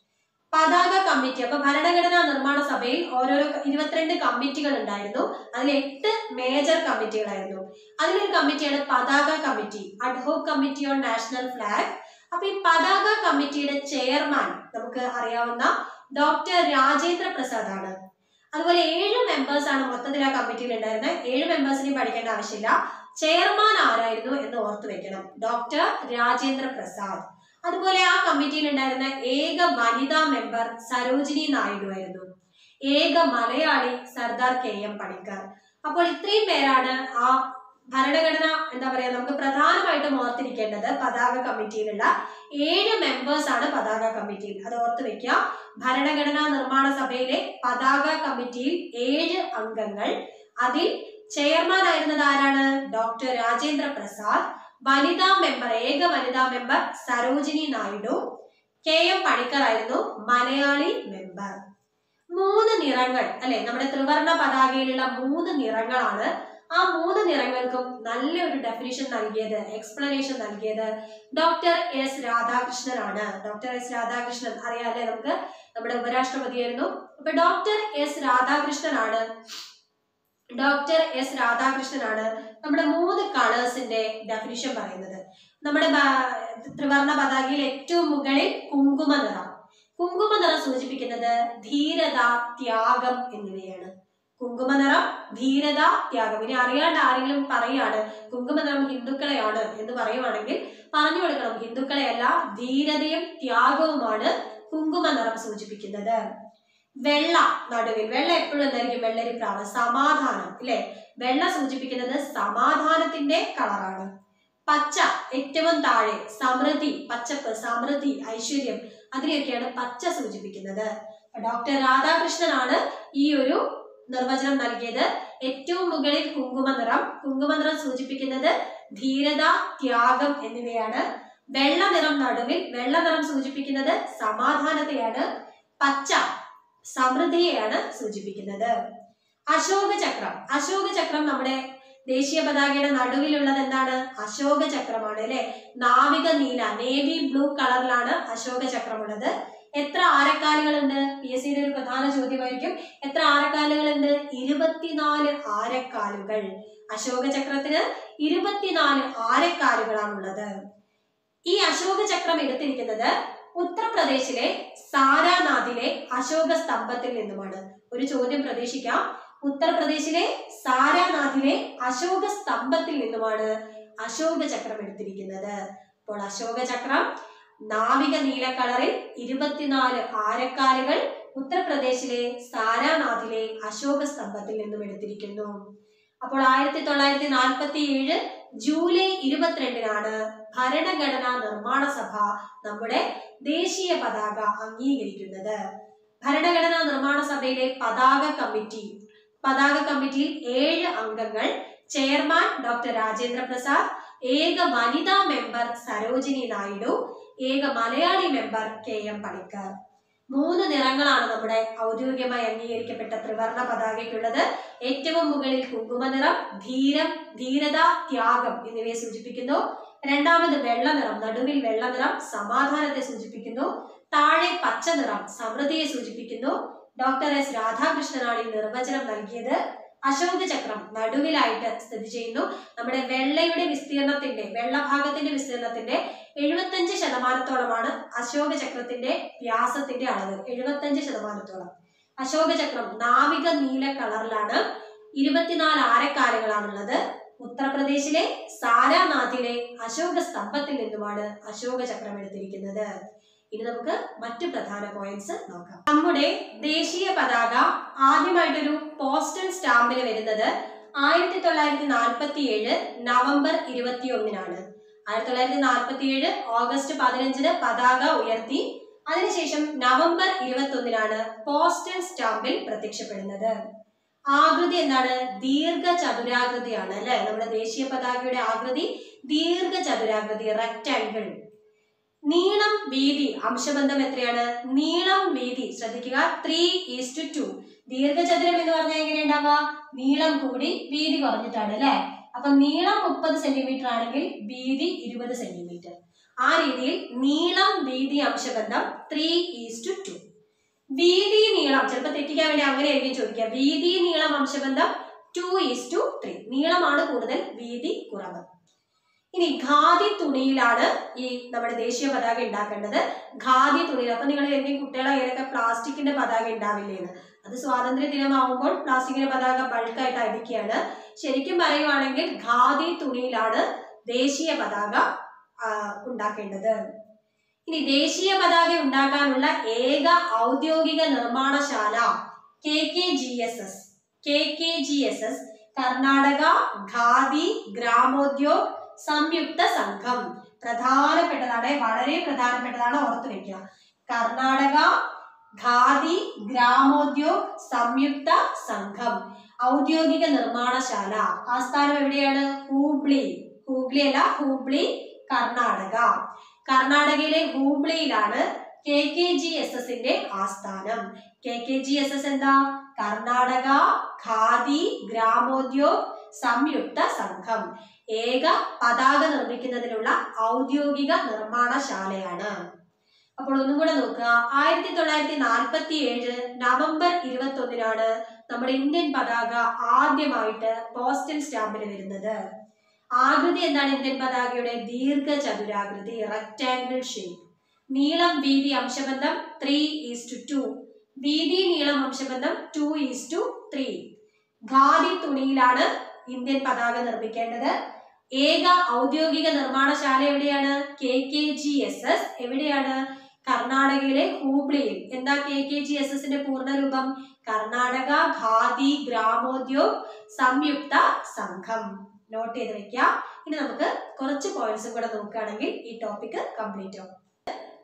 പതാക കമ്മിറ്റി അപ്പൊ ഭരണഘടനാ നിർമ്മാണ സഭയിൽ ഓരോരോ ഇരുപത്തിരണ്ട് കമ്മിറ്റികൾ ഉണ്ടായിരുന്നു അതിൽ എട്ട് മേജർ കമ്മിറ്റികളായിരുന്നു അതിലൊരു കമ്മിറ്റിയാണ് പതാക committee ad hoc committee on national flag അപ്പൊ ഈ പതാക കമ്മിറ്റിയുടെ ചെയർമാൻ നമുക്ക് അറിയാവുന്ന ഡോക്ടർ രാജേന്ദ്ര പ്രസാദ് ആണ് അതുപോലെ ഏഴ് മെമ്പേഴ്സ് ആണ് മൊത്തത്തിൽ ആ കമ്മിറ്റിയിൽ ഉണ്ടായിരുന്നത് ഏഴ് മെമ്പേഴ്സിനെയും പഠിക്കേണ്ട ആവശ്യമില്ല ചെയർമാൻ ആരായിരുന്നു എന്ന് ഓർത്തു വെക്കണം ഡോക്ടർ രാജേന്ദ്ര പ്രസാദ് അതുപോലെ ആ കമ്മിറ്റിയിൽ ഉണ്ടായിരുന്ന ഏക വനിതാ മെമ്പർ സരോജിനി നായിഡു ആയിരുന്നു ഏക മലയാളി സർദാർ കെ എം പണിക്കർ അപ്പോൾ ഇത്രയും പേരാണ് ആ ഭരണഘടന എന്താ പറയാ നമുക്ക് പ്രധാനമായിട്ടും ഓർത്തിരിക്കേണ്ടത് പതാക കമ്മിറ്റിയിലുള്ള ഏഴ് മെമ്പേഴ്സ് ആണ് പതാക കമ്മിറ്റിയിൽ അത് ഓർത്ത് വെക്കുക ഭരണഘടനാ നിർമ്മാണ സഭയിലെ പതാക കമ്മിറ്റിയിൽ ഏഴ് അംഗങ്ങൾ അതിൽ ചെയർമാൻ ആയിരുന്നത് ആരാണ് ഡോക്ടർ രാജേന്ദ്ര പ്രസാദ് വനിതാ മെമ്പർ ഏക വനിതാ member Sarojini Naidu K M Panikkar ആയിരുന്നു മലയാളി മെമ്പർ മൂന്ന് നിറങ്ങൾ അല്ലെ നമ്മുടെ ത്രിവർണ പതാകയിലുള്ള മൂന്ന് നിറങ്ങളാണ് ആ മൂന്ന് നിറങ്ങൾക്കും നല്ലൊരു ഡെഫിനിഷൻ നൽകിയത് എക്സ്പ്ലനേഷൻ നൽകിയത് ഡോക്ടർ എസ് രാധാകൃഷ്ണനാണ് ഡോക്ടർ എസ് രാധാകൃഷ്ണൻ അറിയാല്ലേ നമുക്ക് നമ്മുടെ ഉപരാഷ്ട്രപതിയായിരുന്നു അപ്പൊ ഡോക്ടർ എസ് രാധാകൃഷ്ണനാണ് ഡോക്ടർ എസ് രാധാകൃഷ്ണനാണ് നമ്മുടെ മൂന്ന് കളേഴ്സിന്റെ ഡെഫിനിഷൻ പറയുന്നത് നമ്മുടെ ബ- ത്രിവർണ പതാകയിൽ ഏറ്റവും മുകളിൽ കുങ്കുമ നിറം കുങ്കുമ നിറം സൂചിപ്പിക്കുന്നത് ധീരത ത്യാഗം എന്നിവയാണ് കുങ്കുമ നിറം ധീരത ത്യാഗം ഇനി അറിയാണ്ട് ആരെങ്കിലും പറയാണ് കുങ്കുമ നിറം ഹിന്ദുക്കളെയാണ് എന്ന് പറയുവാണെങ്കിൽ പറഞ്ഞു കൊടുക്കണം ഹിന്ദുക്കളെയല്ല ധീരതയും ത്യാഗവുമാണ് കുങ്കുമ നിറം സൂചിപ്പിക്കുന്നത് വെള്ള നടുവിൽ വെള്ള എപ്പോഴും എന്തായിരിക്കും വെള്ളരിപ്രാവ് സമാധാനം ഇല്ലേ വെള്ള സൂചിപ്പിക്കുന്നത് സമാധാനത്തിന്റെ കളറാണ് പച്ച ഏറ്റവും താഴെ സമൃദ്ധി പച്ചപ്പ് സമൃദ്ധി ഐശ്വര്യം അതിനെയൊക്കെയാണ് പച്ച സൂചിപ്പിക്കുന്നത് ഡോക്ടർ രാധാകൃഷ്ണനാണ് ഈ ഒരു നിർവചനം നൽകിയത് ഏറ്റവും മുകളിൽ കുങ്കുമ നിറം കുങ്കുമ നിറം സൂചിപ്പിക്കുന്നത് ധീരത ത്യാഗം എന്നിവയാണ് വെള്ള നിറം നടുവിൽ വെള്ള നിറം സൂചിപ്പിക്കുന്നത് സമാധാനത്തെയാണ് പച്ച സമൃദ്ധിയെയാണ് സൂചിപ്പിക്കുന്നത് അശോക ചക്രം അശോക ചക്രം നമ്മുടെ ദേശീയ പതാകയുടെ നടുവിലുള്ളത് എന്താണ് അശോക ചക്രമാണ് അല്ലെ നാവിക നീല നേവി ബ്ലൂ കളറിലാണ് അശോക ചക്രമുള്ളത് എത്ര ആരക്കാലുകളുണ്ട് പി എസ് സിയുടെ ഒരു പ്രധാന ചോദ്യമായിരിക്കും എത്ര ആരക്കാലുകളുണ്ട് ഇരുപത്തിനാല് ആരക്കാലുകൾ അശോക ചക്രത്തിന് ഇരുപത്തിനാല് ആരക്കാലുകളാണുള്ളത് ഈ അശോക ചക്രം എടുത്തിരിക്കുന്നത് ഉത്തർപ്രദേശിലെ സാരാനാഥിലെ അശോക സ്തംഭത്തിൽ നിന്നുമാണ് ഒരു ചോദ്യം പ്രതീക്ഷിക്കാം ഉത്തർപ്രദേശിലെ സാരാനാഥിലെ അശോക സ്തംഭത്തിൽ നിന്നുമാണ് അശോക ചക്രം എടുത്തിരിക്കുന്നത് അപ്പോൾ അശോക ചക്രം നാവിക നീല കളറിൽ ഇരുപത്തിനാല് ആരക്കാലുകൾ ഉത്തർപ്രദേശിലെ സാരാനാഥിലെ അശോക സ്തംഭത്തിൽ നിന്നും എടുത്തിരിക്കുന്നു അപ്പോൾ ആയിരത്തി തൊള്ളായിരത്തി നാൽപ്പത്തി ഏഴ് ജൂലൈ ഇരുപത്തിരണ്ടിനാണ് ഭരണഘടനാ നിർമ്മാണ സഭ നമ്മുടെ ദേശീയ പതാക അംഗീകരിക്കുന്നത് ഭരണഘടനാ നിർമ്മാണ സഭയിലെ പതാക കമ്മിറ്റി പതാക കമ്മിറ്റിയിൽ ഏഴ് അംഗങ്ങൾ ചെയർമാൻ ഡോക്ടർ രാജേന്ദ്ര പ്രസാദ് ഏക വനിതാ മെമ്പർ സരോജിനി നായിഡു ഏക മലയാളി മെമ്പർ കെ എം പണിക്കർ മൂന്ന് നിറങ്ങളാണ് നമ്മുടെ ഔദ്യോഗികമായി അംഗീകരിക്കപ്പെട്ട ത്രിവർണ പതാകയ്ക്കുള്ളത് ഏറ്റവും മുകളിൽ കുങ്കുമ നിറം ധീരം ധീരത ത്യാഗം എന്നിവയെ സൂചിപ്പിക്കുന്നു രണ്ടാമത് വെള്ള നിറം നടുവിൽ വെള്ള നിറം സമാധാനത്തെ സൂചിപ്പിക്കുന്നു താഴെ പച്ച നിറം സമൃദ്ധിയെ സൂചിപ്പിക്കുന്നു ഡോക്ടർ എസ് രാധാകൃഷ്ണനാണ് ഈ നിർവചനം നൽകിയത് അശോക ചക്രം നടുവിലായിട്ട് സ്ഥിതി ചെയ്യുന്നു നമ്മുടെ വെള്ളയുടെ വിസ്തീർണത്തിന്റെ വെള്ളഭാഗത്തിന്റെ വിസ്തീർണത്തിന്റെ എഴുപത്തഞ്ച് ശതമാനത്തോളമാണ് അശോക ചക്രത്തിന്റെ വ്യാസത്തിന്റെ അളവ് എഴുപത്തഞ്ച് ശതമാനത്തോളം അശോക ചക്രം നാവിക നീല കളറിലാണ് ഇരുപത്തിനാല് ആരക്കാലുകളാണുള്ളത് ഉത്തർപ്രദേശിലെ സാരാനാഥിലെ അശോക സ്തംഭത്തിൽ നിന്നുമാണ് അശോക ചക്രം എടുത്തിരിക്കുന്നത് ഇനി നമുക്ക് മറ്റു പ്രധാന പോയിന്റ്സ് നോക്കാം നമ്മുടെ ദേശീയ പതാക ആദ്യമായിട്ടൊരു പോസ്റ്റൽ സ്റ്റാമ്പിൽ വരുന്നത് ആയിരത്തി തൊള്ളായിരത്തി നാൽപ്പത്തി ഏഴ് നവംബർ ഇരുപത്തി ഒന്നിനാണ് ആയിരത്തി തൊള്ളായിരത്തി നാൽപ്പത്തി ഏഴ് ഓഗസ്റ്റ് പതിനഞ്ചിന് പതാക ഉയർത്തി അതിനുശേഷം നവംബർ ഇരുപത്തി ഒന്നിനാണ് പോസ്റ്റൽ സ്റ്റാമ്പിൽ പ്രത്യക്ഷപ്പെടുന്നത് ആകൃതി എന്താണ് ദീർഘചതുരാകൃതിയാണ് അല്ലെ നമ്മുടെ ദേശീയ പതാകയുടെ ആകൃതി ദീർഘചതുരാകൃതി റെക്റ്റാങ്കിൾ നീളം വീതി അംശബന്ധം എത്രയാണ് നീളം വീതി ശ്രദ്ധിക്കുക ത്രീ ഈസ്റ്റ് ടു ദീർഘചതുരം എന്ന് പറഞ്ഞാൽ എങ്ങനെ ഉണ്ടാവുക നീളം കൂടി വീതി കുറഞ്ഞിട്ടാണ് അല്ലെ അപ്പൊ നീളം മുപ്പത് സെന്റിമീറ്റർ ആണെങ്കിൽ വീതി ഇരുപത് സെന്റിമീറ്റർ ആ രീതിയിൽ നീളം വീതി അംശബന്ധം ത്രീ ഈസ്റ്റ് ടു വീതി നീളം ചിലപ്പോൾ തെറ്റിക്കാൻ വേണ്ടി അങ്ങനെ ആയിരിക്കും ചോദിക്കുക വീതി നീളം അംശബന്ധം ടു ഈസ് ടു ത്രീ നീളമാണ് കൂടുതൽ വീതി കുറവ് ഇനി ഖാദി തുണിയിലാണ് ഈ നമ്മുടെ ദേശീയ പതാക ഉണ്ടാക്കേണ്ടത് ഖാദി തുണിയിൽ അപ്പൊ നിങ്ങൾ എന്തെങ്കിലും കുട്ടികളെ കയ്യിലൊക്കെ പ്ലാസ്റ്റിക്കിന്റെ പതാക ഉണ്ടാവില്ലേ എന്ന് അത് സ്വാതന്ത്ര്യ ദിനമാവുമ്പോൾ പ്ലാസ്റ്റിക്കിന്റെ പതാക ബൾക്കായിട്ട് അടിക്കുകയാണ് ശരിക്കും പറയുവാണെങ്കിൽ ഖാദി തുണിയിലാണ് ദേശീയ പതാക ആ, ഉണ്ടാക്കേണ്ടത് ഇനി ദേശീയ പതാക ഉണ്ടാക്കാനുള്ള ഏക ഔദ്യോഗിക നിർമ്മാണശാല K K G S S K K G S S Karnataka Khadi Gramodyog സംയുക്ത സംഘം പ്രധാനപ്പെട്ടതാണ് വളരെ പ്രധാനപ്പെട്ടതാണ് ഓർത്തു വെക്കുക കർണാടക ഖാദി ഗ്രാമോദ്യോഗ് സംയുക്ത സംഘം ഔദ്യോഗിക നിർമ്മാണശാല ആസ്ഥാനം എവിടെയാണ് ഹൂബ്ലി ഹൂബ്ലി അല്ല ഹൂബ്ലി കർണാടക കർണാടകയിലെ ഹൂബ്ലിയിലാണ് കെ കെ ജി എസ് എസിന്റെ ആസ്ഥാനം K K G S S എന്താ കർണാടക ഖാദി ഗ്രാമോദ്യോഗ് സംയുക്ത സംഘം ഏക പതാക നിർമ്മിക്കുന്നതിനുള്ള ഔദ്യോഗിക നിർമ്മാണശാലയാണ് അപ്പോൾ ഒന്നും കൂടെ നോക്കുക ആയിരത്തി തൊള്ളായിരത്തി നാൽപ്പത്തി ഏഴ് നവംബർ ഇരുപത്തി ഒന്നിനാണ് നമ്മുടെ ഇന്ത്യൻ പതാക ആദ്യമായിട്ട് പോസ്റ്റൽ സ്റ്റാമ്പിൽ വരുന്നത് ആകൃതി എന്താണ് ഇന്ത്യൻ പതാകയുടെ ദീർഘചതുരാകൃതി റെക്ടാംഗിൾ ഷേപ്പ് നീളം വീതി അംശബന്ധം ത്രീ ഈസ് ടു വീതി നീളം അംശബന്ധം two is to three Khadi തുണിയിലാണ് ഇന്ത്യൻ പതാക നിർമ്മിക്കേണ്ടത് ഏക ഔദ്യോഗിക നിർമ്മാണശാല എവിടെയാണ് K K G S S എവിടെയാണ് കർണാടകയിലെ ഹൂബ്ലിയിൽ എന്താ കെ കെ ജി എസ് എസിന്റെ പൂർണ്ണരൂപം കർണാടക ഖാദി ഗ്രാമോദ്യോഗ് സംയുക്ത സംഘം നോട്ട് ചെയ്ത് വെക്കുക ഇനി നമുക്ക് കുറച്ച് പോയിന്റ്സും കൂടെ നോക്കുകയാണെങ്കിൽ ഈ ടോപ്പിക് കംപ്ലീറ്റ് ആവും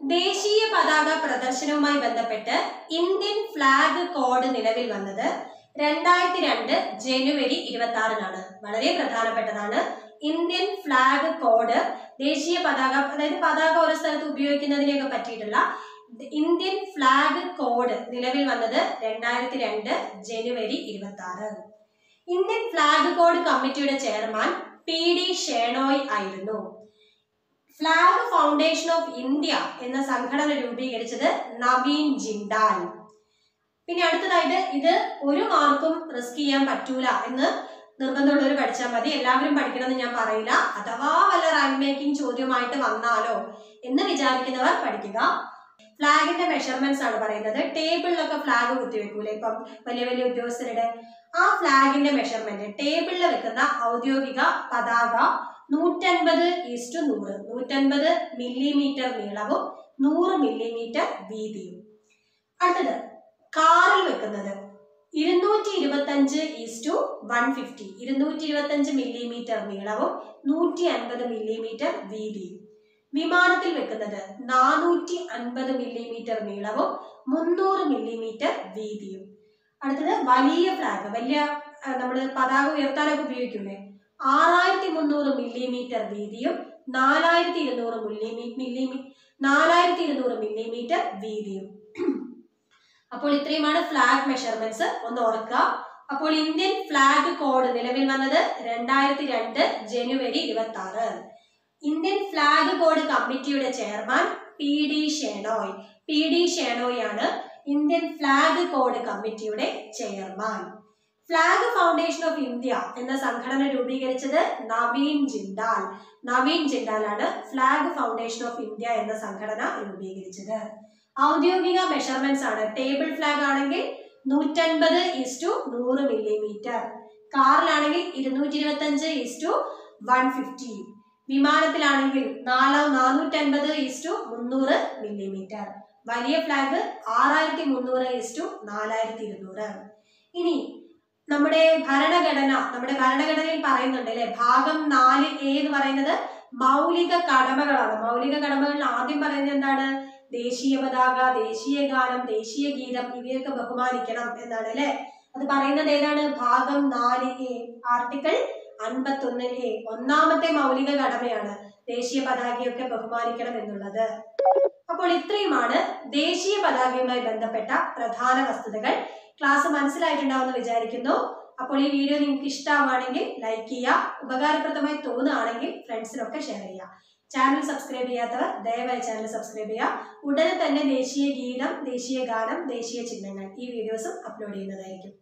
ദേശീയ പതാക പ്രദർശനവുമായി ബന്ധപ്പെട്ട് ഇന്ത്യൻ ഫ്ലാഗ് കോഡ് നിലവിൽ വന്നത് രണ്ടായിരത്തി രണ്ട് ജനുവരി ഇരുപത്തി ആറിനാണ് വളരെ പ്രധാനപ്പെട്ടതാണ് ഇന്ത്യൻ ഫ്ലാഗ് കോഡ് ദേശീയ പതാക അതായത് പതാക ഓരോ സ്ഥലത്ത് ഉപയോഗിക്കുന്നതിനെയൊക്കെ പറ്റിയിട്ടുള്ള ഇന്ത്യൻ ഫ്ലാഗ് കോഡ് നിലവിൽ വന്നത് രണ്ടായിരത്തി രണ്ട് ജനുവരി ഇരുപത്തി ആറ് ഇന്ത്യൻ ഫ്ലാഗ് കോഡ് കമ്മിറ്റിയുടെ ചെയർമാൻ പി ഡി ഷേണോയ് ആയിരുന്നു ഫ്ലാഗ് ഫൗണ്ടേഷൻ ഓഫ് ഇന്ത്യ എന്ന സംഘടന രൂപീകരിച്ചത് നവീൻ ജിൻഡാൽ പിന്നെ അടുത്തതായിട്ട് ഇത് ഒരു മാർക്കും റിസ്ക് ചെയ്യാൻ പറ്റൂല എന്ന് നിർബന്ധമുള്ളവർ പഠിച്ചാൽ മതി എല്ലാവരും പഠിക്കണമെന്ന് ഞാൻ പറയില്ല അഥവാ വല്ല റാങ്ക് മേക്കിംഗ് ചോദ്യമായിട്ട് വന്നാലോ എന്ന് വിചാരിക്കുന്നവർ പഠിക്കുക ഫ്ലാഗിന്റെ മെഷർമെന്റ്സ് ആണ് പറയുന്നത് ടേബിളിലൊക്കെ ഫ്ലാഗ് കുത്തിവെക്കൂലേ ഇപ്പം വലിയ വലിയ ഉദ്യോഗസ്ഥരുടെ ആ ഫ്ലാഗിന്റെ മെഷർമെന്റ് ടേബിളിൽ വെക്കുന്ന ഔദ്യോഗിക പതാക നൂറ്റൻപത് ഈസ്റ്റു നൂറ് നൂറ്റൻപത് മില്ലിമീറ്റർ നീളവും നൂറ് മില്ലിമീറ്റർ വീതിയും അടുത്തത് കാറിൽ വെക്കുന്നത് ഇരുന്നൂറ്റി ഇരുപത്തഞ്ച് ഈസ്റ്റു വൺ ഫിഫ്റ്റി ഇരുന്നൂറ്റി ഇരുപത്തഞ്ച് മില്ലിമീറ്റർ നീളവും നൂറ്റി അൻപത് മില്ലിമീറ്റർ വീതിയും വിമാനത്തിൽ വെക്കുന്നത് നാനൂറ്റി അൻപത് മില്ലിമീറ്റർ നീളവും മുന്നൂറ് മില്ലിമീറ്റർ വീതിയും അടുത്തത് വലിയ ഫ്ലാഗ് വലിയ നമ്മൾ പതാക ഉയർത്താനൊക്കെ ഉപയോഗിക്കൂലേ ആറായിരത്തി മുന്നൂറ് മില്ലിമീറ്റർ വീതിയും നാലായിരത്തി ഇരുന്നൂറ് മില്ലിമീ മില്ലിമീ നാലായിരത്തി ഇരുന്നൂറ് മില്ലിമീറ്റർ വീതിയും അപ്പോൾ ഇത്രയുമാണ് ഫ്ലാഗ് മെഷർമെന്റ്സ് ഒന്ന് ഓർക്കുക അപ്പോൾ ഇന്ത്യൻ ഫ്ലാഗ് കോഡ് നിലവിൽ വന്നത് രണ്ടായിരത്തി രണ്ട് ജനുവരി ഇരുപത്തി ആറ് ഇന്ത്യൻ ഫ്ലാഗ് കോഡ് കമ്മിറ്റിയുടെ chairman P D Shenoy P D Shenoy ആണ് ഇന്ത്യൻ ഫ്ലാഗ് കോഡ് കമ്മിറ്റിയുടെ chairman flag foundation of India എന്ന സംഘടന രൂപീകരിച്ചത് നവീൻ ജിൻഡാൽ നവീൻ ജിൻഡാൽ ആണ് ഫ്ലാഗ് ഫൗണ്ടേഷൻ ഓഫ് ഇന്ത്യ എന്ന സംഘടന രൂപീകരിച്ചത് ഔദ്യോഗിക മെഷർമെന്റ്സ് ആണ് ടേബിൾ ഫ്ലാഗ് ആണെങ്കിൽ നൂറ്റൻപത് ഈസ്റ്റു നൂറ് മില്ലിമീറ്റർ കാറിലാണെങ്കിൽ ഇരുന്നൂറ്റി ഇരുപത്തി അഞ്ച് ഈസ്റ്റു വൺ ഫിഫ്റ്റി വിമാനത്തിലാണെങ്കിൽ നാലാ നാനൂറ്റൻപത് ഈസ്റ്റു മുന്നൂറ് മില്ലിമീറ്റർ വലിയ ഫ്ലാഗ് ആറായിരത്തി മുന്നൂറ് ഈസ്റ്റു നാലായിരത്തി ഇരുന്നൂറ് ഇനി നമ്മുടെ ഭരണഘടന നമ്മുടെ ഭരണഘടനയിൽ പറയുന്നുണ്ട് അല്ലെ ഭാഗം നാല് എ എന്ന് പറയുന്നത് മൗലിക കടമകളാണ് മൗലിക കടമകളിൽ ആദ്യം പറയുന്നത് എന്താണ് ദേശീയ പതാക ദേശീയ ഗാനം ദേശീയ ഗീതം ഇവയൊക്കെ ബഹുമാനിക്കണം എന്നാണ് അല്ലെ അത് പറയുന്നത് ഏതാണ് ഭാഗം നാല് എ ആർട്ടിക്കിൾ അൻപത്തൊന്ന് എ ഒന്നാമത്തെ മൗലിക കടമയാണ് ദേശീയ പതാകയൊക്കെ ബഹുമാനിക്കണം എന്നുള്ളത് അപ്പോൾ ഇത്രയുമാണ് ദേശീയ പതാകയുമായി ബന്ധപ്പെട്ട പ്രധാന വസ്തുതകൾ ക്ലാസ് മനസ്സിലായിട്ടുണ്ടാവുമെന്ന് വിചാരിക്കുന്നു അപ്പോൾ ഈ വീഡിയോ നിങ്ങൾക്ക് ഇഷ്ടമാവുകയാണെങ്കിൽ ലൈക്ക് ചെയ്യുക ഉപകാരപ്രദമായി തോന്നുകയാണെങ്കിൽ ഫ്രണ്ട്സിനൊക്കെ ഷെയർ ചെയ്യുക ചാനൽ സബ്സ്ക്രൈബ് ചെയ്യാത്തവർ ദയവായി ചാനൽ സബ്സ്ക്രൈബ് ചെയ്യുക ഉടനെ തന്നെ ദേശീയ ഗീതം ദേശീയ ഗാനം ദേശീയ ചിഹ്നങ്ങൾ ഈ വീഡിയോസും അപ്ലോഡ് ചെയ്യുന്നതായിരിക്കും